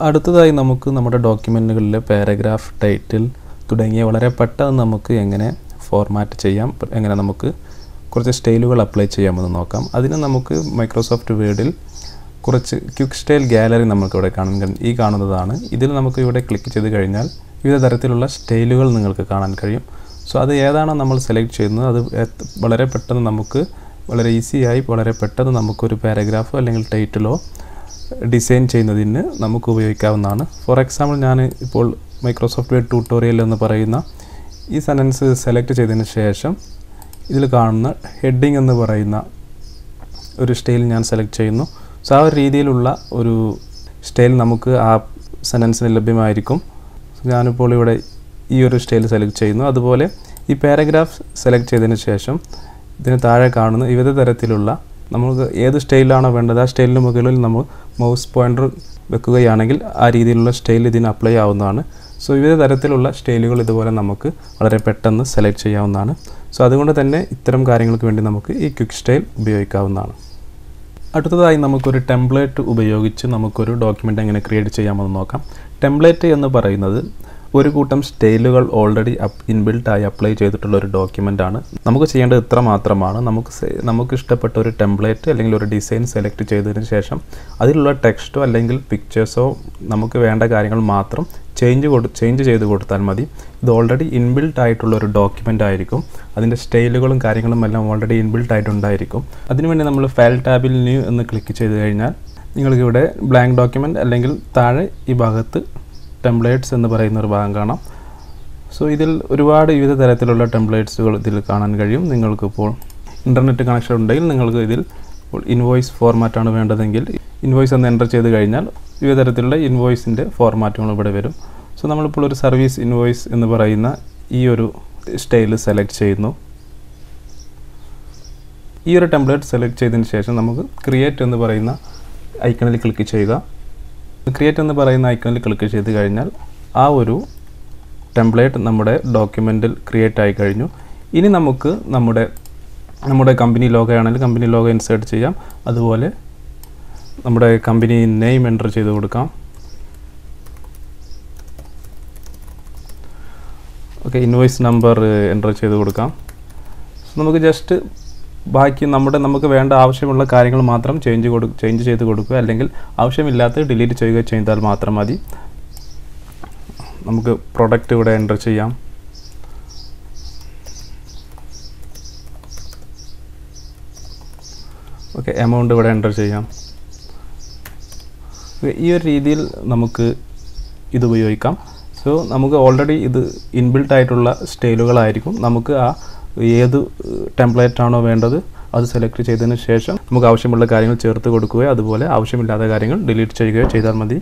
അടുത്തതായി നമുക്ക് നമ്മുടെ ഡോക്യുമെൻറ്റുകളിലെ പാരഗ്രാഫ് ടൈറ്റിൽ തുടങ്ങിയ വളരെ പെട്ടെന്ന് നമുക്ക് എങ്ങനെ ഫോർമാറ്റ് ചെയ്യാം എങ്ങനെ നമുക്ക് കുറച്ച് സ്റ്റൈലുകൾ അപ്ലൈ ചെയ്യാമെന്ന് നോക്കാം അതിന് നമുക്ക് മൈക്രോസോഫ്റ്റ് വേർഡിൽ കുറച്ച് ക്വിക്ക് സ്റ്റൈൽ ഗാലറി നമുക്ക് ഇവിടെ കാണാൻ കഴിയും ഈ കാണുന്നതാണ് ഇതിൽ നമുക്ക് ഇവിടെ ക്ലിക്ക് ചെയ്ത് കഴിഞ്ഞാൽ വിവിധ തരത്തിലുള്ള സ്റ്റൈലുകൾ നിങ്ങൾക്ക് കാണാൻ കഴിയും സോ അത് ഏതാണോ നമ്മൾ സെലക്ട് ചെയ്യുന്നത് അത് എത്ര- വളരെ പെട്ടെന്ന് നമുക്ക് വളരെ ഈസിയായി വളരെ പെട്ടെന്ന് നമുക്കൊരു പാരഗ്രാഫോ അല്ലെങ്കിൽ ടൈറ്റിലോ ഡിസൈൻ ചെയ്യുന്നതിന് നമുക്ക് ഉപയോഗിക്കാവുന്നതാണ് ഫോർ എക്സാമ്പിൾ ഞാൻ ഇപ്പോൾ മൈക്രോസോഫ്റ്റ് വേർഡ് ട്യൂട്ടോറിയൽ എന്ന് പറയുന്ന ഈ സെൻറ്റൻസ് സെലക്ട് ചെയ്തതിന് ശേഷം ഇതിൽ കാണുന്ന ഹെഡിങ് എന്ന് പറയുന്ന ഒരു സ്റ്റൈൽ ഞാൻ സെലക്ട് ചെയ്യുന്നു സോ ആ ഒരു രീതിയിലുള്ള ഒരു സ്റ്റൈൽ നമുക്ക് ആ സെൻറ്റൻസിന് ലഭ്യമായിരിക്കും ഞാനിപ്പോൾ ഇവിടെ ഈ ഒരു സ്റ്റൈൽ സെലക്ട് ചെയ്യുന്നു അതുപോലെ ഈ പാരഗ്രാഫ് സെലക്ട് ചെയ്തതിന് ശേഷം ഇതിന് താഴെ കാണുന്ന വിവിധ തരത്തിലുള്ള നമുക്ക് ഏത് സ്റ്റൈലാണോ വേണ്ടത് ആ സ്റ്റൈലിന് മുകളിൽ നമ്മൾ മൗസ് പോയിൻ്റർ വെക്കുകയാണെങ്കിൽ ആ രീതിയിലുള്ള സ്റ്റൈൽ ഇതിന് അപ്ലൈ ആവുന്നതാണ് സോ വിവിധ തരത്തിലുള്ള സ്റ്റൈലുകൾ ഇതുപോലെ നമുക്ക് വളരെ പെട്ടെന്ന് സെലക്ട് ചെയ്യാവുന്നതാണ് സോ അതുകൊണ്ട് തന്നെ ഇത്തരം കാര്യങ്ങൾക്ക് വേണ്ടി നമുക്ക് ഈ ക്വിക്ക് സ്റ്റൈൽ ഉപയോഗിക്കാവുന്നതാണ് അടുത്തതായി നമുക്കൊരു ടെംപ്ലേറ്റ് ഉപയോഗിച്ച് നമുക്കൊരു ഡോക്യുമെൻ്റ് എങ്ങനെ ക്രിയേറ്റ് ചെയ്യാമെന്ന് നോക്കാം ടെംപ്ലേറ്റ് എന്ന് പറയുന്നത് ഒരു കൂട്ടം സ്റ്റൈലുകൾ ഓൾറെഡി അപ്പ് ഇൻബിൽട്ടായി അപ്ലൈ ചെയ്തിട്ടുള്ള ഒരു ഡോക്യുമെൻ്റ് ആണ് നമുക്ക് ചെയ്യേണ്ടത് ഇത്ര മാത്രമാണ് നമുക്ക് സെ- നമുക്ക് ഇഷ്ടപ്പെട്ട ഒരു ടെംപ്ലേറ്റ് അല്ലെങ്കിൽ ഒരു ഡിസൈൻ സെലക്ട് ചെയ്തതിന് ശേഷം അതിലുള്ള ടെക്സ്റ്റോ അല്ലെങ്കിൽ പിക്ചേഴ്സോ നമുക്ക് വേണ്ട കാര്യങ്ങൾ മാത്രം ചേഞ്ച് കൊടു ചേഞ്ച് ചെയ്ത് കൊടുത്താൽ മതി ഇത് ഓൾറെഡി ഇൻബിൽട്ട് ആയിട്ടുള്ള ഒരു ഡോക്യുമെൻ്റ് ആയിരിക്കും അതിൻ്റെ സ്റ്റൈലുകളും കാര്യങ്ങളും എല്ലാം ഓൾറെഡി ഇൻബിൽട്ട് ആയിട്ടുണ്ടായിരിക്കും അതിനുവേണ്ടി നമ്മൾ ഫയൽ ടാബിൽ ന്യൂ എന്ന് ക്ലിക്ക് ചെയ്ത് കഴിഞ്ഞാൽ നിങ്ങൾക്ക് ഇവിടെ ബ്ലാങ്ക് ഡോക്യുമെൻ്റ് അല്ലെങ്കിൽ താഴെ ഈ ഭാഗത്ത് ടെംപ്ലേറ്റ്സ് എന്ന് പറയുന്ന ഒരു ഭാഗം കാണാം സോ ഇതിൽ ഒരുപാട് വിവിധ തരത്തിലുള്ള ടെംപ്ലേറ്റ്സുകൾ ഇതിൽ കാണാൻ കഴിയും നിങ്ങൾക്കിപ്പോൾ ഇൻ്റർനെറ്റ് കണക്ഷൻ ഉണ്ടെങ്കിൽ നിങ്ങൾക്ക് ഇതിൽ ഇപ്പോൾ ഇൻവോയ്സ് ഫോർമാറ്റാണ് വേണ്ടതെങ്കിൽ ഇൻവോയ്സ് എന്ന് എൻ്റർ ചെയ്ത് കഴിഞ്ഞാൽ വിവിധ തരത്തിലുള്ള ഇൻവോയ്സിൻ്റെ ഫോർമാറ്റുകൾ ഇവിടെ വരും സോ നമ്മളിപ്പോൾ ഒരു സർവീസ് ഇൻവോയ്സ് എന്ന് പറയുന്ന ഈ ഒരു സ്റ്റൈൽ സെലക്ട് ചെയ്യുന്നു ഈ ഒരു ടെംപ്ലേറ്റ് സെലക്ട് ചെയ്തതിന് ശേഷം നമുക്ക് ക്രിയേറ്റ് എന്ന് പറയുന്ന ഐക്കണിൽ ക്ലിക്ക് ചെയ്യുക ക്രിയേറ്റ് എന്ന് പറയുന്ന ഐക്കണിൽ ക്ലിക്ക് ചെയ്ത് കഴിഞ്ഞാൽ ആ ഒരു ടെംപ്ലേറ്റ് നമ്മുടെ ഡോക്യുമെൻറ്റിൽ ക്രിയേറ്റ് ആയി കഴിഞ്ഞു ഇനി നമുക്ക് നമ്മുടെ നമ്മുടെ കമ്പനി ലോഗോ ആണെങ്കിൽ കമ്പനി ലോഗോ ഇൻസേർട്ട് ചെയ്യാം അതുപോലെ നമ്മുടെ കമ്പനി നെയിം എൻ്റർ ചെയ്ത് കൊടുക്കാം ഓക്കെ ഇൻവോയ്സ് നമ്പർ എൻ്റർ ചെയ്ത് കൊടുക്കാം So, നമുക്ക് ജസ്റ്റ് ബാക്കി നമ്മുടെ നമുക്ക് വേണ്ട ആവശ്യമുള്ള കാര്യങ്ങൾ മാത്രം ചേഞ്ച് കൊടു ചേഞ്ച് ചെയ്ത് കൊടുക്കുക അല്ലെങ്കിൽ ആവശ്യമില്ലാത്ത ഡിലീറ്റ് ചെയ്യുക ചെയ്താൽ മാത്രം മതി നമുക്ക് പ്രൊഡക്റ്റ് ഇവിടെ എൻ്റർ ചെയ്യാം ഓക്കെ എമൗണ്ട് ഇവിടെ എൻ്റർ ചെയ്യാം Okay, ഈ ഒരു രീതിയിൽ നമുക്ക് ഇത് ഉപയോഗിക്കാം സോ നമുക്ക് ഓൾറെഡി ഇത് ഇൻബിൽട്ട് ആയിട്ടുള്ള സ്റ്റൈലുകളായിരിക്കും നമുക്ക് ആ ഏത് ടെംപ്ലേറ്റ് ആണോ വേണ്ടത് അത് സെലക്ട് ചെയ്തതിന് ശേഷം നമുക്ക് ആവശ്യമുള്ള കാര്യങ്ങൾ ചേർത്ത് കൊടുക്കുകയോ അതുപോലെ ആവശ്യമില്ലാത്ത കാര്യങ്ങൾ ഡിലീറ്റ് ചെയ്യുകയോ ചെയ്താൽ മതി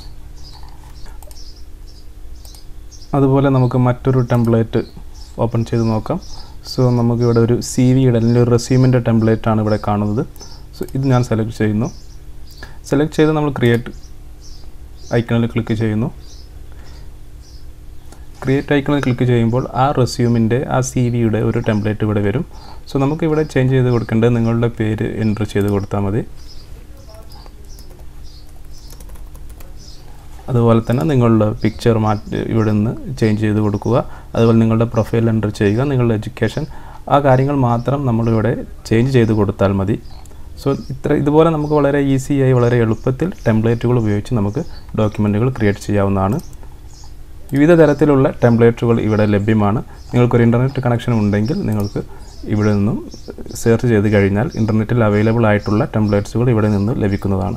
അതുപോലെ നമുക്ക് മറ്റൊരു ടെംപ്ലേറ്റ് ഓപ്പൺ ചെയ്ത് നോക്കാം സോ നമുക്കിവിടെ ഒരു സി വിയുടെ അല്ലെങ്കിൽ ഒരു റെസ്യൂമിൻ്റെ ടെംപ്ലേറ്റ് ആണ് ഇവിടെ കാണുന്നത് സോ ഇത് ഞാൻ സെലക്ട് ചെയ്യുന്നു സെലക്ട് ചെയ്ത് നമ്മൾ ക്രിയേറ്റ് ഐക്കണിൽ ക്ലിക്ക് ചെയ്യുന്നു ക്രിയേറ്റ് ഐക്കണിൽ ക്ലിക്ക് ചെയ്യുമ്പോൾ ആ റെസ്യൂമിൻ്റെ ആ സി വിയുടെ ഒരു ടെംപ്ലേറ്റ് ഇവിടെ വരും സോ നമുക്ക് ഇവിടെ ചേഞ്ച് ചെയ്ത് കൊടുക്കേണ്ടത് നിങ്ങളുടെ പേര് എൻ്റർ ചെയ്ത് കൊടുത്താൽ മതി അതുപോലെ തന്നെ നിങ്ങളുടെ പിക്ചർ മാറ്റി ഇവിടെ നിന്ന് ചേഞ്ച് ചെയ്ത് കൊടുക്കുക അതുപോലെ നിങ്ങളുടെ പ്രൊഫൈൽ എൻ്റർ ചെയ്യുക നിങ്ങളുടെ എഡ്യൂക്കേഷൻ ആ കാര്യങ്ങൾ മാത്രം നമ്മളിവിടെ ചേഞ്ച് ചെയ്ത് കൊടുത്താൽ മതി സോ ഇത്ര ഇതുപോലെ നമുക്ക് വളരെ ഈസിയായി വളരെ എളുപ്പത്തിൽ ടെംപ്ലേറ്റുകൾ ഉപയോഗിച്ച് നമുക്ക് ഡോക്യുമെൻറ്റുകൾ ക്രിയേറ്റ് ചെയ്യാവുന്നതാണ് വിവിധ തരത്തിലുള്ള ടെംപ്ലേറ്റുകൾ ഇവിടെ ലഭ്യമാണ് നിങ്ങൾക്കൊരു ഇൻ്റർനെറ്റ് കണക്ഷൻ ഉണ്ടെങ്കിൽ നിങ്ങൾക്ക് ഇവിടെ നിന്നും സെർച്ച് ചെയ്ത് കഴിഞ്ഞാൽ ഇൻ്റർനെറ്റിൽ അവൈലബിൾ ആയിട്ടുള്ള ടെംപ്ലേറ്റ്സുകൾ ഇവിടെ നിന്ന് ലഭിക്കുന്നതാണ്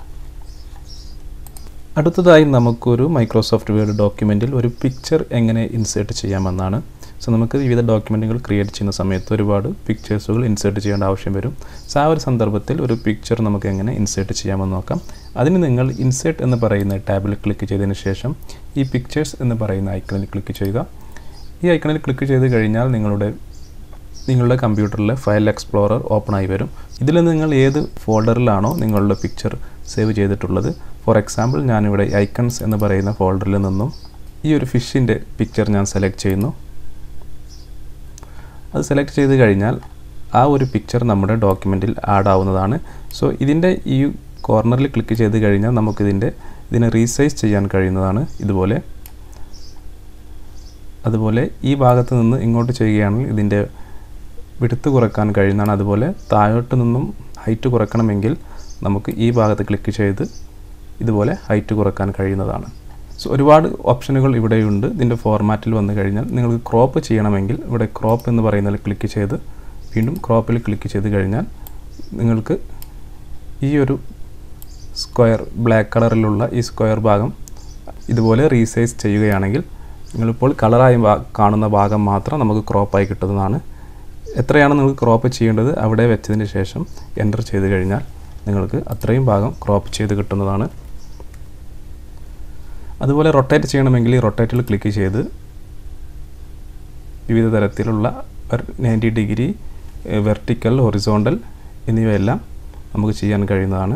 അടുത്തതായി നമുക്കൊരു മൈക്രോസോഫ്റ്റ് വേർഡ് ഡോക്യുമെൻറ്റിൽ ഒരു പിക്ചർ എങ്ങനെ ഇൻസേർട്ട് ചെയ്യാമെന്നാണ് സോ നമുക്ക് വിവിധ ഡോക്യുമെൻറ്റുകൾ ക്രിയേറ്റ് ചെയ്യുന്ന സമയത്ത് ഒരുപാട് പിക്ചേഴ്സുകൾ ഇൻസേർട്ട് ചെയ്യേണ്ട ആവശ്യം വരും സോ ആ ഒരു സന്ദർഭത്തിൽ ഒരു പിക്ചർ നമുക്ക് എങ്ങനെ ഇൻസേർട്ട് ചെയ്യാമെന്ന് നോക്കാം അതിന് നിങ്ങൾ ഇൻസേർട്ട് എന്ന് പറയുന്ന ടാബിൽ ക്ലിക്ക് ചെയ്തതിന് ശേഷം ഈ പിക്ചേഴ്സ് എന്ന് പറയുന്ന ഐക്കണിൽ ക്ലിക്ക് ചെയ്യുക ഈ ഐക്കണിൽ ക്ലിക്ക് ചെയ്ത് കഴിഞ്ഞാൽ നിങ്ങളുടെ നിങ്ങളുടെ കമ്പ്യൂട്ടറിലെ ഫയൽ എക്സ്പ്ലോറർ ഓപ്പൺ ആയി വരും ഇതിൽ നിങ്ങൾ ഏത് ഫോൾഡറിലാണോ നിങ്ങളുടെ പിക്ചർ സേവ് ചെയ്തിട്ടുള്ളത് ഫോർ എക്സാമ്പിൾ ഞാനിവിടെ ഐക്കൺസ് എന്ന് പറയുന്ന ഫോൾഡറിൽ നിന്നും ഈ ഒരു ഫിഷിൻ്റെ പിക്ചർ ഞാൻ സെലക്ട് ചെയ്യുന്നു അത് സെലക്ട് ചെയ്ത് കഴിഞ്ഞാൽ ആ ഒരു പിക്ചർ നമ്മുടെ ഡോക്യുമെൻറ്റിൽ ആഡ് ആവുന്നതാണ് സോ ഇതിൻ്റെ ഈ കോർണറിൽ ക്ലിക്ക് ചെയ്ത് കഴിഞ്ഞാൽ നമുക്കിതിൻ്റെ ഇതിനെ റീസൈസ് ചെയ്യാൻ കഴിയുന്നതാണ് ഇതുപോലെ അതുപോലെ ഈ ഭാഗത്ത് നിന്ന് ഇങ്ങോട്ട് ചെയ്യുകയാണെങ്കിൽ ഇതിൻ്റെ വിടുത്ത് കുറയ്ക്കാൻ കഴിയുന്നതാണ് അതുപോലെ താഴോട്ട് നിന്നും ഹൈറ്റ് കുറയ്ക്കണമെങ്കിൽ നമുക്ക് ഈ ഭാഗത്ത് ക്ലിക്ക് ചെയ്ത് ഇതുപോലെ ഹൈറ്റ് കുറയ്ക്കാൻ കഴിയുന്നതാണ് സോ ഒരുപാട് ഓപ്ഷനുകൾ ഇവിടെയുണ്ട് ഇതിൻ്റെ ഫോർമാറ്റിൽ വന്നു കഴിഞ്ഞാൽ നിങ്ങൾക്ക് ക്രോപ്പ് ചെയ്യണമെങ്കിൽ ഇവിടെ ക്രോപ്പ് എന്ന് പറയുന്നതിൽ ക്ലിക്ക് ചെയ്ത് വീണ്ടും ക്രോപ്പിൽ ക്ലിക്ക് ചെയ്ത് കഴിഞ്ഞാൽ നിങ്ങൾക്ക് ഈ ഒരു സ്ക്വയർ ബ്ലാക്ക് കളറിലുള്ള ഈ സ്ക്വയർ ഭാഗം ഇതുപോലെ റീസൈസ് ചെയ്യുകയാണെങ്കിൽ നിങ്ങളിപ്പോൾ കളറായി കാണുന്ന ഭാഗം മാത്രം നമുക്ക് ക്രോപ്പായി കിട്ടുന്നതാണ് എത്രയാണ് നിങ്ങൾക്ക് ക്രോപ്പ് ചെയ്യേണ്ടത് അവിടെ വെച്ചതിന് ശേഷം എൻ്റർ ചെയ്ത് കഴിഞ്ഞാൽ നിങ്ങൾക്ക് അത്രയും ഭാഗം ക്രോപ്പ് ചെയ്ത് കിട്ടുന്നതാണ് അതുപോലെ റൊട്ടേറ്റ് ചെയ്യണമെങ്കിൽ ഈ റൊട്ടേറ്റിൽ ക്ലിക്ക് ചെയ്ത് വിവിധ തരത്തിലുള്ള നയൻറ്റി ഡിഗ്രി വെർട്ടിക്കൽ ഹൊറിസോണ്ടൽ എന്നിവയെല്ലാം നമുക്ക് ചെയ്യാൻ കഴിയുന്നതാണ്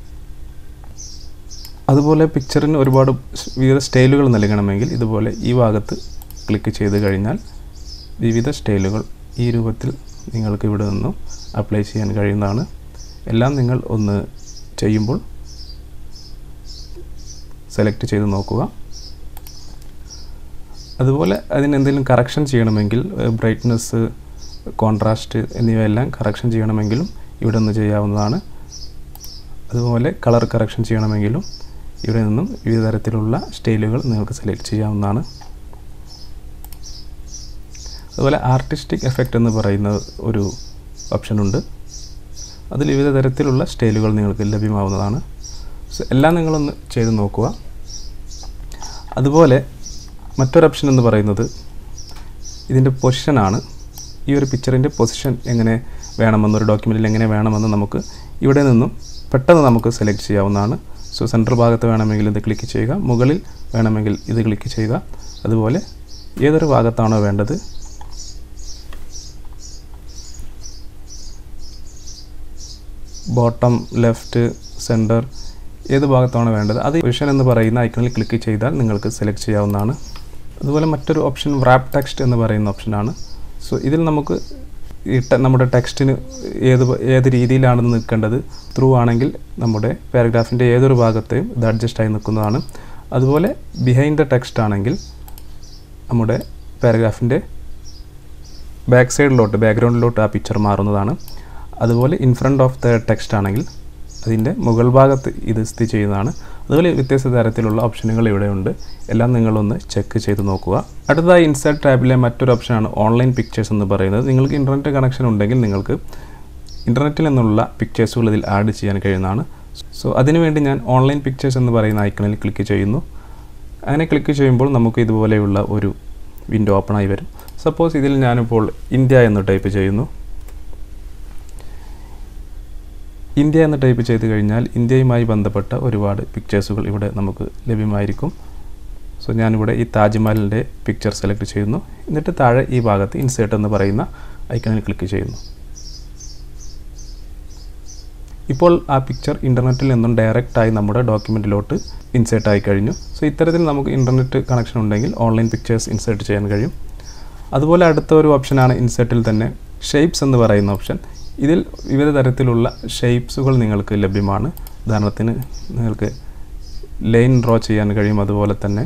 അതുപോലെ പിക്ചറിന് ഒരുപാട് വിവിധ സ്റ്റൈലുകൾ നൽകണമെങ്കിൽ ഇതുപോലെ ഈ ഭാഗത്ത് ക്ലിക്ക് ചെയ്ത് കഴിഞ്ഞാൽ വിവിധ സ്റ്റൈലുകൾ ഈ രൂപത്തിൽ നിങ്ങൾക്ക് ഇവിടെ നിന്നും അപ്ലൈ ചെയ്യാൻ കഴിയുന്നതാണ് എല്ലാം നിങ്ങൾ ഒന്ന് ചെയ്യുമ്പോൾ സെലക്ട് ചെയ്ത് നോക്കുക അതുപോലെ അതിന് എന്തെങ്കിലും കറക്ഷൻ ചെയ്യണമെങ്കിൽ ബ്രൈറ്റ്നസ് കോൺട്രാസ്റ്റ് എന്നിവയെല്ലാം കറക്ഷൻ ചെയ്യണമെങ്കിലും ഇവിടെ നിന്ന് ചെയ്യാവുന്നതാണ് അതുപോലെ കളർ കറക്ഷൻ ചെയ്യണമെങ്കിലും ഇവിടെ നിന്നും വിവിധ തരത്തിലുള്ള സ്റ്റൈലുകൾ നിങ്ങൾക്ക് സെലക്ട് ചെയ്യാവുന്നതാണ് അതുപോലെ ആർട്ടിസ്റ്റിക് എഫക്റ്റ് എന്ന് പറയുന്ന ഒരു ഓപ്ഷനുണ്ട് അതിൽ വിവിധ തരത്തിലുള്ള സ്റ്റൈലുകൾ നിങ്ങൾക്ക് ലഭ്യമാവുന്നതാണ് സോ എല്ലാം നിങ്ങളൊന്ന് ചെയ്ത് നോക്കുക അതുപോലെ മറ്റൊരു ഓപ്ഷൻ എന്ന് പറയുന്നത് ഇതിൻ്റെ പൊസിഷനാണ് ഈ ഒരു പിക്ചറിൻ്റെ പൊസിഷൻ എങ്ങനെ വേണമെന്ന് ഒരു ഡോക്യുമെൻറ്റിൽ എങ്ങനെ വേണമെന്ന് നമുക്ക് ഇവിടെ നിന്നും പെട്ടെന്ന് നമുക്ക് സെലക്ട് ചെയ്യാവുന്നതാണ് സോ സെൻറ്റർ ഭാഗത്ത് വേണമെങ്കിൽ ഇത് ക്ലിക്ക് ചെയ്യുക മുകളിൽ വേണമെങ്കിൽ ഇത് ക്ലിക്ക് ചെയ്യുക അതുപോലെ ഏതൊരു ഭാഗത്താണോ വേണ്ടത് ബോട്ടം ലെഫ്റ്റ് സെൻറ്റർ ഏത് ഭാഗത്താണോ വേണ്ടത് അത് വിഷൻ എന്ന് പറയുന്ന ഐക്കണിൽ ക്ലിക്ക് ചെയ്താൽ നിങ്ങൾക്ക് സെലക്ട് ചെയ്യാവുന്നതാണ് അതുപോലെ മറ്റൊരു ഓപ്ഷൻ റാപ്പ് ടെക്സ്റ്റ് എന്ന് പറയുന്ന ഓപ്ഷനാണ് സോ ഇതിൽ നമുക്ക് ഈ ടെ- നമ്മുടെ ടെക്സ്റ്റിന് ഏത് പ- ഏത് രീതിയിലാണ് നിൽക്കേണ്ടത് ത്രൂ ആണെങ്കിൽ നമ്മുടെ പാരഗ്രാഫിൻ്റെ ഏതൊരു ഭാഗത്തെയും ഇത് അഡ്ജസ്റ്റ് ആയി നിൽക്കുന്നതാണ് അതുപോലെ ബിഹൈൻഡ് ദ ടെക്സ്റ്റ് ആണെങ്കിൽ നമ്മുടെ പാരഗ്രാഫിൻ്റെ ബാക്ക് സൈഡിലോട്ട് ബാക്ക്ഗ്രൗണ്ടിലോട്ട് ആ പിക്ചർ മാറുന്നതാണ് അതുപോലെ in front of the text ആണെങ്കിൽ അതിൻ്റെ മുകൾ ഭാഗത്ത് ഇത് സ്ഥിതി ചെയ്യുന്നതാണ് അതുപോലെ വ്യത്യസ്ത തരത്തിലുള്ള ഓപ്ഷനുകൾ ഇവിടെയുണ്ട് എല്ലാം നിങ്ങളൊന്ന് ചെക്ക് ചെയ്ത് നോക്കുക അടുത്തതായി ഇൻസൈഡ് ടാബിലെ മറ്റൊരു ഓപ്ഷനാണ് ഓൺലൈൻ പിക്ചേഴ്സ് എന്ന് പറയുന്നത് നിങ്ങൾക്ക് ഇൻ്റർനെറ്റ് കണക്ഷൻ ഉണ്ടെങ്കിൽ നിങ്ങൾക്ക് ഇൻ്റർനെറ്റിൽ നിന്നുള്ള പിക്ചേഴ്സുകൾ ഇതിൽ ആഡ് ചെയ്യാൻ കഴിയുന്നതാണ് സോ അതിനുവേണ്ടി ഞാൻ ഓൺലൈൻ പിക്ചേഴ്സ് എന്ന് പറയുന്ന ഐക്കണിൽ ക്ലിക്ക് ചെയ്യുന്നു അങ്ങനെ ക്ലിക്ക് ചെയ്യുമ്പോൾ നമുക്ക് ഇതുപോലെയുള്ള ഒരു വിൻഡോ ഓപ്പൺ ആയി വരും സപ്പോസ് ഇതിൽ ഞാനിപ്പോൾ ഇന്ത്യ എന്ന് ടൈപ്പ് ചെയ്യുന്നു ഇന്ത്യ എന്ന് ടൈപ്പ് ചെയ്ത് കഴിഞ്ഞാൽ ഇന്ത്യയുമായി ബന്ധപ്പെട്ട ഒരുപാട് പിക്ചേഴ്സുകൾ ഇവിടെ നമുക്ക് ലഭ്യമായിരിക്കും സോ ഞാനിവിടെ ഈ താജ്മഹലിൻ്റെ പിക്ചർ സെലക്ട് ചെയ്യുന്നു എന്നിട്ട് താഴെ ഈ ഭാഗത്ത് ഇൻസേർട്ട് എന്ന് പറയുന്ന ഐക്കണിൽ ക്ലിക്ക് ചെയ്യുന്നു ഇപ്പോൾ ആ പിക്ചർ ഇൻ്റർനെറ്റിൽ നിന്നും ഡയറക്റ്റായി നമ്മുടെ ഡോക്യുമെൻറ്റിലോട്ട് ഇൻസേർട്ട് ആയി കഴിഞ്ഞു സോ ഇത്തരത്തിൽ നമുക്ക് ഇൻ്റർനെറ്റ് കണക്ഷൻ ഉണ്ടെങ്കിൽ ഓൺലൈൻ പിക്ചേഴ്സ് ഇൻസേർട്ട് ചെയ്യാൻ കഴിയും അതുപോലെ അടുത്ത ഒരു ഓപ്ഷനാണ് ഇൻസേർട്ടിൽ തന്നെ ഷേപ്സ് എന്ന് പറയുന്ന ഓപ്ഷൻ ഇതിൽ വിവിധ തരത്തിലുള്ള ഷേപ്സുകൾ നിങ്ങൾക്ക് ലഭ്യമാണ് ഉദാഹരണത്തിന് നിങ്ങൾക്ക് ലൈൻ ഡ്രോ ചെയ്യാൻ കഴിയും അതുപോലെ തന്നെ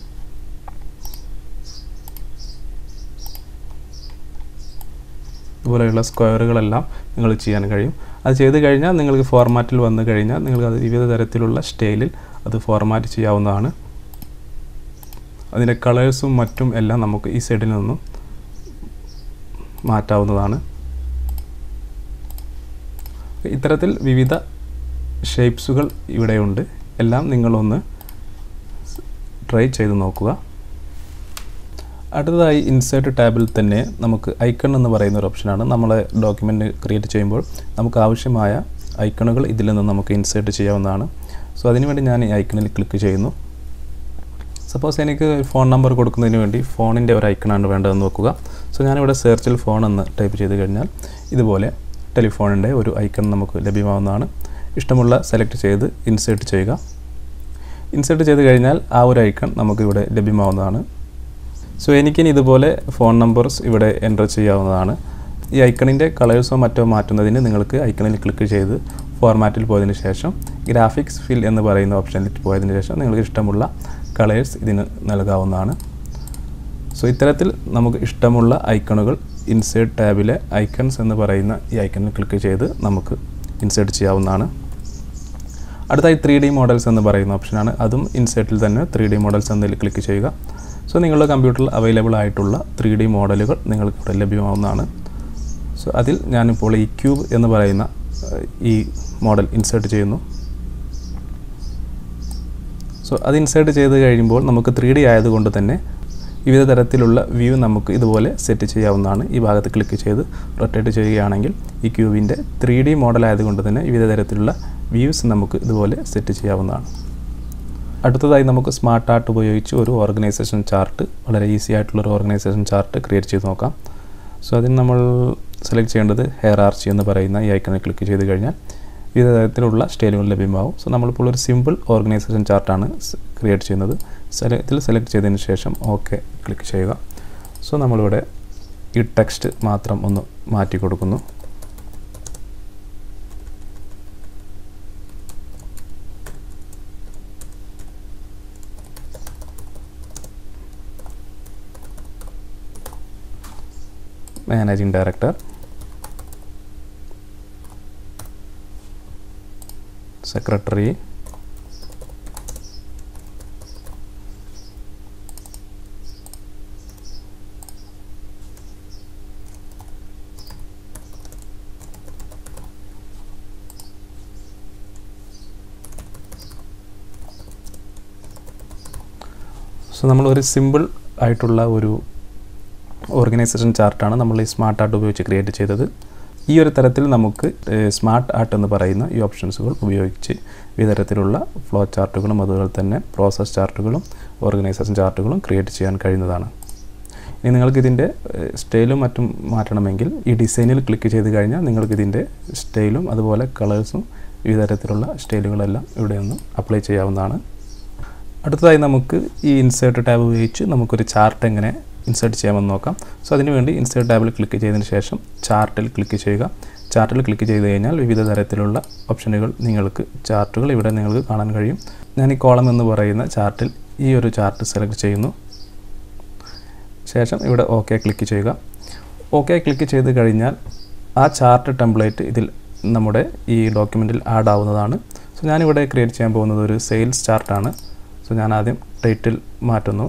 ഇതുപോലെയുള്ള സ്ക്വയറുകളെല്ലാം നിങ്ങൾ ചെയ്യാൻ കഴിയും അത് ചെയ്ത് കഴിഞ്ഞാൽ നിങ്ങൾക്ക് ഫോർമാറ്റിൽ വന്നു കഴിഞ്ഞാൽ നിങ്ങൾക്ക് അത് വിവിധ തരത്തിലുള്ള സ്റ്റൈലിൽ അത് ഫോർമാറ്റ് ചെയ്യാവുന്നതാണ് അതിൻ്റെ കളേഴ്സും മറ്റും എല്ലാം നമുക്ക് ഈ സൈഡിൽ നിന്നും മാറ്റാവുന്നതാണ് ഇത്തരത്തിൽ വിവിധ ഷേപ്സുകൾ ഇവിടെയുണ്ട് എല്ലാം നിങ്ങളൊന്ന് ട്രൈ ചെയ്ത് നോക്കുക അടുത്തതായി ഇൻസേർട്ട് ടാബിൽ തന്നെ നമുക്ക് ഐക്കൺ എന്ന് പറയുന്ന ഒരു ഓപ്ഷനാണ് നമ്മളെ ഡോക്യുമെൻ്റ് ക്രിയേറ്റ് ചെയ്യുമ്പോൾ നമുക്ക് ആവശ്യമായ ഐക്കണുകൾ ഇതിൽ നിന്ന് നമുക്ക് ഇൻസേർട്ട് ചെയ്യാവുന്നതാണ് സോ അതിനുവേണ്ടി ഞാൻ ഈ ഐക്കണിൽ ക്ലിക്ക് ചെയ്യുന്നു സപ്പോസ് എനിക്ക് ഫോൺ നമ്പർ കൊടുക്കുന്നതിന് വേണ്ടി ഫോണിൻ്റെ ഒരു ഐക്കണാണ് വേണ്ടതെന്ന് നോക്കുക സോ ഞാനിവിടെ സെർച്ചിൽ ഫോൺ എന്ന് ടൈപ്പ് ചെയ്ത് കഴിഞ്ഞാൽ ഇതുപോലെ ടെലിഫോണിൻ്റെ ഒരു ഐക്കൺ നമുക്ക് ലഭ്യമാവുന്നതാണ് ഇഷ്ടമുള്ള സെലക്ട് ചെയ്ത് ഇൻസേർട്ട് ചെയ്യുക ഇൻസേർട്ട് ചെയ്ത് കഴിഞ്ഞാൽ ആ ഒരു ഐക്കൺ നമുക്കിവിടെ ലഭ്യമാവുന്നതാണ് സോ എനിക്കിനി ഇതുപോലെ ഫോൺ നമ്പേഴ്സ് ഇവിടെ എൻ്റർ ചെയ്യാവുന്നതാണ് ഈ ഐക്കണിൻ്റെ കളേഴ്സോ മറ്റോ മാറ്റുന്നതിന് നിങ്ങൾക്ക് ഐക്കണിൽ ക്ലിക്ക് ചെയ്ത് ഫോർമാറ്റിൽ പോയതിന് ശേഷം ഗ്രാഫിക്സ് ഫിൽ എന്ന് പറയുന്ന ഓപ്ഷനിൽ പോയതിന് ശേഷം നിങ്ങൾക്ക് ഇഷ്ടമുള്ള കളേഴ്സ് ഇതിന് നൽകാവുന്നതാണ് സോ ഇത്തരത്തിൽ നമുക്ക് ഇഷ്ടമുള്ള ഐക്കണുകൾ ഇൻസേർട്ട് ടാബിലെ ഐക്കൺസ് എന്ന് പറയുന്ന ഈ ഐക്കണിൽ ക്ലിക്ക് ചെയ്ത് നമുക്ക് ഇൻസേർട്ട് ചെയ്യാവുന്നതാണ് അടുത്തായി ത്രീ ഡി മോഡൽസ് എന്ന് പറയുന്ന ഓപ്ഷനാണ് അതും ഇൻസേർട്ടിൽ തന്നെ ത്രീ ഡി മോഡൽസ് എന്നതിൽ ക്ലിക്ക് ചെയ്യുക സോ നിങ്ങളുടെ കമ്പ്യൂട്ടറിൽ അവൈലബിൾ ആയിട്ടുള്ള ത്രീ ഡി മോഡലുകൾ നിങ്ങൾക്ക് ഇവിടെ ലഭ്യമാവുന്നതാണ് സോ അതിൽ ഞാനിപ്പോൾ ഈ ക്യൂബ് എന്ന് പറയുന്ന ഏഹ്, ഈ മോഡൽ ഇൻസേർട്ട് ചെയ്യുന്നു സോ അത് ഇൻസേർട്ട് ചെയ്ത് കഴിയുമ്പോൾ നമുക്ക് ത്രീ ഡി ആയതുകൊണ്ട് തന്നെ വിവിധ തരത്തിലുള്ള വ്യൂ നമുക്ക് ഇതുപോലെ സെറ്റ് ചെയ്യാവുന്നതാണ് ഈ ഭാഗത്ത് ക്ലിക്ക് ചെയ്ത് റൊട്ടേറ്റ് ചെയ്യുകയാണെങ്കിൽ ഈ ക്യൂബിൻ്റെ ത്രീ ഡി മോഡൽ ആയതുകൊണ്ട് തന്നെ വിവിധ തരത്തിലുള്ള വ്യൂസ് നമുക്ക് ഇതുപോലെ സെറ്റ് ചെയ്യാവുന്നതാണ് അടുത്തതായി നമുക്ക് സ്മാർട്ട് ആർട്ട് ഉപയോഗിച്ച് ഒരു ഓർഗനൈസേഷൻ ചാർട്ട് വളരെ ഈസി ആയിട്ടുള്ള ഒരു ഓർഗനൈസേഷൻ ചാർട്ട് ക്രിയേറ്റ് ചെയ്ത് നോക്കാം സോ അതിന് നമ്മൾ സെലക്ട് ചെയ്യേണ്ടത് ഹെയർ ആർച്ചി എന്ന് പറയുന്ന ഈ ഐക്കണിൽ ക്ലിക്ക് ചെയ്ത് കഴിഞ്ഞാൽ വിവിധ തരത്തിലുള്ള സ്റ്റൈലുകൾ ലഭ്യമാവും സോ നമ്മളിപ്പോൾ ഒരു സിമ്പിൾ ഓർഗനൈസേഷൻ ചാർട്ടാണ് ക്രിയേറ്റ് ചെയ്യുന്നത് സെല ഇതിൽ സെലക്ട് ചെയ്തതിന് ശേഷം ഓക്കെ ക്ലിക്ക് ചെയ്യുക സോ നമ്മളിവിടെ ഈ ടെക്സ്റ്റ് മാത്രം ഒന്ന് മാറ്റി കൊടുക്കുന്നു മാനേജിംഗ് ഡയറക്ടർ സെക്രട്ടറി സോ നമ്മൾ ഒരു സിമ്പിൾ ആയിട്ടുള്ള ഒരു ഓർഗനൈസേഷൻ ചാർട്ടാണ് നമ്മൾ ഈ സ്മാർട്ട് ആർട്ട് ഉപയോഗിച്ച് ക്രിയേറ്റ് ചെയ്തത് ഈ ഒരു തരത്തിൽ നമുക്ക് സ്മാർട്ട് ആർട്ട് എന്ന് പറയുന്ന ഈ ഓപ്ഷൻസുകൾ ഉപയോഗിച്ച് വിവിധ തരത്തിലുള്ള ഫ്ലോ ചാർട്ടുകളും അതുപോലെ തന്നെ പ്രോസസ് ചാർട്ടുകളും ഓർഗനൈസേഷൻ ചാർട്ടുകളും ക്രിയേറ്റ് ചെയ്യാൻ കഴിയുന്നതാണ് ഇനി നിങ്ങൾക്ക് ഇതിൻ്റെ സ്റ്റൈലും മറ്റും മാറ്റണമെങ്കിൽ ഈ ഡിസൈനിൽ ക്ലിക്ക് ചെയ്ത് കഴിഞ്ഞാൽ നിങ്ങൾക്ക് ഇതിൻ്റെ സ്റ്റൈലും അതുപോലെ കളേഴ്സും വിവിധ തരത്തിലുള്ള സ്റ്റൈലുകളെല്ലാം ഇവിടെ നിന്ന് അപ്ലൈ ചെയ്യാവുന്നതാണ് അടുത്തതായി നമുക്ക് ഈ ഇൻസേർട്ട് ടാബ് ഉപയോഗിച്ച് നമുക്കൊരു ചാർട്ട് എങ്ങനെ ഇൻസേർട്ട് ചെയ്യാമെന്ന് നോക്കാം സോ അതിനുവേണ്ടി ഇൻസേർട്ട് ടാബിൽ ക്ലിക്ക് ചെയ്തതിന് ശേഷം ചാർട്ടിൽ ക്ലിക്ക് ചെയ്യുക ചാർട്ടിൽ ക്ലിക്ക് ചെയ്ത് കഴിഞ്ഞാൽ വിവിധ തരത്തിലുള്ള ഓപ്ഷനുകൾ നിങ്ങൾക്ക് ചാർട്ടുകൾ ഇവിടെ നിങ്ങൾക്ക് കാണാൻ കഴിയും ഞാൻ ഈ കോളം എന്ന് പറയുന്ന ചാർട്ടിൽ ഈ ഒരു ചാർട്ട് സെലക്ട് ചെയ്യുന്നു ശേഷം ഇവിടെ ഓക്കെ ക്ലിക്ക് ചെയ്യുക ഓക്കെ ക്ലിക്ക് ചെയ്ത് കഴിഞ്ഞാൽ ആ ചാർട്ട് ടെംപ്ലേറ്റ് ഇതിൽ നമ്മുടെ ഈ ഡോക്യുമെൻറ്റിൽ ആഡ് ആവുന്നതാണ് സോ ഞാനിവിടെ ക്രിയേറ്റ് ചെയ്യാൻ പോകുന്നത് ഒരു സെയിൽസ് ചാർട്ടാണ് സോ ഞാൻ ആദ്യം ടൈറ്റിൽ മാറ്റുന്നു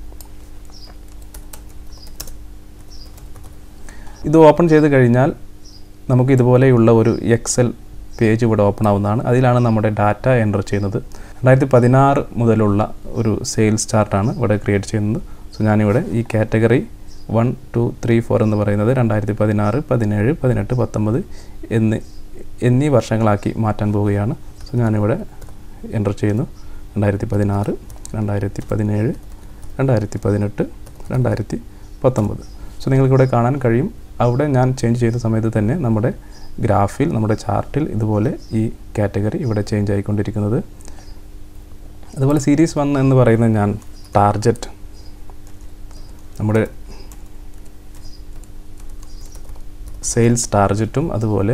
ഇത് ഓപ്പൺ ചെയ്ത് കഴിഞ്ഞാൽ നമുക്ക് ഇതുപോലെയുള്ള ഒരു എക്സൽ പേജ് ഇവിടെ ഓപ്പൺ ആവുന്നതാണ് അതിലാണ് നമ്മുടെ ഡാറ്റ എൻ്റർ ചെയ്യുന്നത് രണ്ടായിരത്തി പതിനാറ് മുതലുള്ള ഒരു സെയിൽസ് ചാർട്ടാണ് ഇവിടെ ക്രിയേറ്റ് ചെയ്യുന്നത് സോ ഞാനിവിടെ ഈ category one two three four എന്ന് പറയുന്നത് രണ്ടായിരത്തി പതിനാറ് പതിനേഴ് പതിനെട്ട് പത്തൊമ്പത് എന്നീ എന്നീ വർഷങ്ങളാക്കി മാറ്റാൻ പോവുകയാണ് സോ ഞാനിവിടെ എൻ്റർ ചെയ്യുന്നു രണ്ടായിരത്തി പതിനാറ് രണ്ടായിരത്തി പതിനേഴ് രണ്ടായിരത്തി പതിനെട്ട് രണ്ടായിരത്തി പത്തൊമ്പത് സോ നിങ്ങൾക്കിവിടെ കാണാൻ കഴിയും അവിടെ ഞാൻ ചേഞ്ച് ചെയ്ത സമയത്ത് തന്നെ നമ്മുടെ ഗ്രാഫിൽ നമ്മുടെ ചാർട്ടിൽ ഇതുപോലെ ഈ കാറ്റഗറി ഇവിടെ ചേഞ്ച് ആയിക്കൊണ്ടിരിക്കുന്നത് അതുപോലെ സീരീസ് വൺ എന്ന് പറയുന്നത് ഞാൻ ടാർജറ്റ് നമ്മുടെ സെയിൽസ് ടാർജറ്റും അതുപോലെ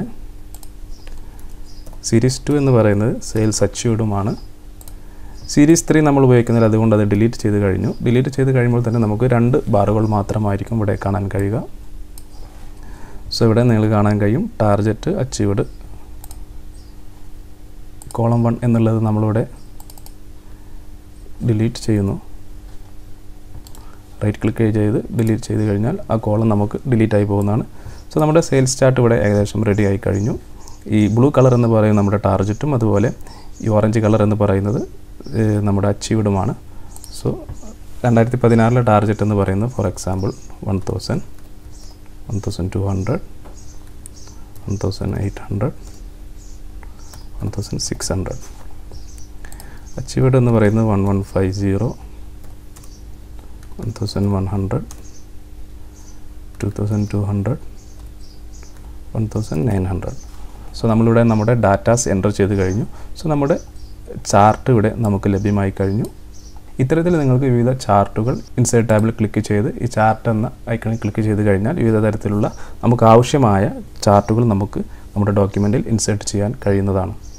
സീരീസ് ടു എന്ന് പറയുന്നത് സെയിൽസ് അച്ചീവ്ഡുമാണ് സീരീസ് ത്രീ നമ്മൾ ഉപയോഗിക്കുന്നില്ല അതുകൊണ്ട് അത് ഡിലീറ്റ് ചെയ്ത് കഴിഞ്ഞു ഡിലീറ്റ് ചെയ്ത് കഴിയുമ്പോൾ തന്നെ നമുക്ക് രണ്ട് ബാറുകൾ മാത്രമായിരിക്കും ഇവിടെ കാണാൻ കഴിയുക സോ ഇവിടെ നിങ്ങൾ കാണാൻ കഴിയും ടാർജറ്റ് അച്ചീവ്ഡ് കോളം വൺ എന്നുള്ളത് നമ്മളിവിടെ ഡിലീറ്റ് ചെയ്യുന്നു റൈറ്റ് ക്ലിക്ക് ചെയ്ത് ഡിലീറ്റ് ചെയ്ത് കഴിഞ്ഞാൽ ആ കോളം നമുക്ക് ഡിലീറ്റ് ആയി പോകുന്നതാണ് സോ നമ്മുടെ സെയിൽസ് ചാർട്ട് ഇവിടെ ഏകദേശം റെഡി ആയി കഴിഞ്ഞു ഈ ബ്ലൂ കളർ എന്ന് പറയുന്നത് നമ്മുടെ ടാർജറ്റും അതുപോലെ ഈ ഓറഞ്ച് കളർ എന്ന് പറയുന്നത് ഏഹ്, നമ്മുടെ അച്ചീവ്ഡുമാണ് സോ രണ്ടായിരത്തി പതിനാറിലെ ടാർജറ്റ് എന്ന് പറയുന്നത് for example one thousand one thousand two hundred one thousand eight hundred one thousand six hundred achieved എന്ന് പറയുന്നത് one one five zero one thousand one hundred two thousand two hundred one thousand nine hundred so നമ്മളിവിടെ നമ്മുടെ datas enter ചെയ്ത് കഴിഞ്ഞു so നമ്മുടെ chart ഇവിടെ നമുക്ക് ലഭ്യമായി കഴിഞ്ഞു ഇത്തരത്തിൽ നിങ്ങൾക്ക് വിവിധ ചാർട്ടുകൾ ഇൻസൈഡ് ടാബിൽ ക്ലിക്ക് ചെയ്ത് ഈ ചാർട്ട് എന്ന ഐക്കണിൽ ക്ലിക്ക് ചെയ്ത് കഴിഞ്ഞാൽ വിവിധ തരത്തിലുള്ള നമുക്ക് ആവശ്യമായ ചാർട്ടുകൾ നമുക്ക് നമ്മുടെ ഡോക്യുമെൻറ്റിൽ ഇൻസേർട്ട് ചെയ്യാൻ കഴിയുന്നതാണ്